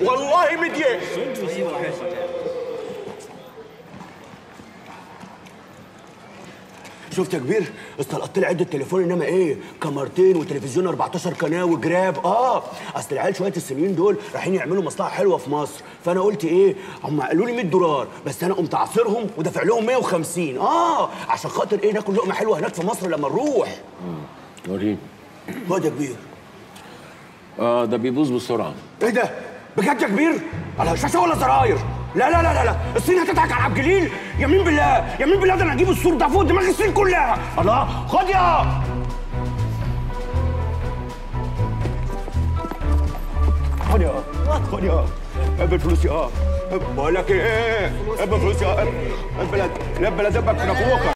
والله مديان شفت يا كبير استلقطت لي عده تليفون انما ايه كاميرتين وتلفزيون 14 قناه وجراب اه اصل العيال شويه السنين دول رايحين يعملوا مصلحه حلوه في مصر فانا قلت ايه هم قالوا لي 100 دولار بس انا قمت عاصرهم ودافع لهم 150 اه عشان خاطر ايه ناكل لقمه حلوه هناك في مصر لما نروح وريني خد يا كبير اه ده بيبوظ بسرعه ايه ده بجد يا كبير على شاشه ولا زراير لا لا لا لا لا الصين هتضحك على عبد الجليل يمين بالله يمين بالله ده انا هجيب السور ده فوق دماغ الصين كلها الله خد يا خد يا خد يا قبل فلوسي اه بقول لك ايه قبل فلوسي اه البلد لا البلد دبك في نافوخك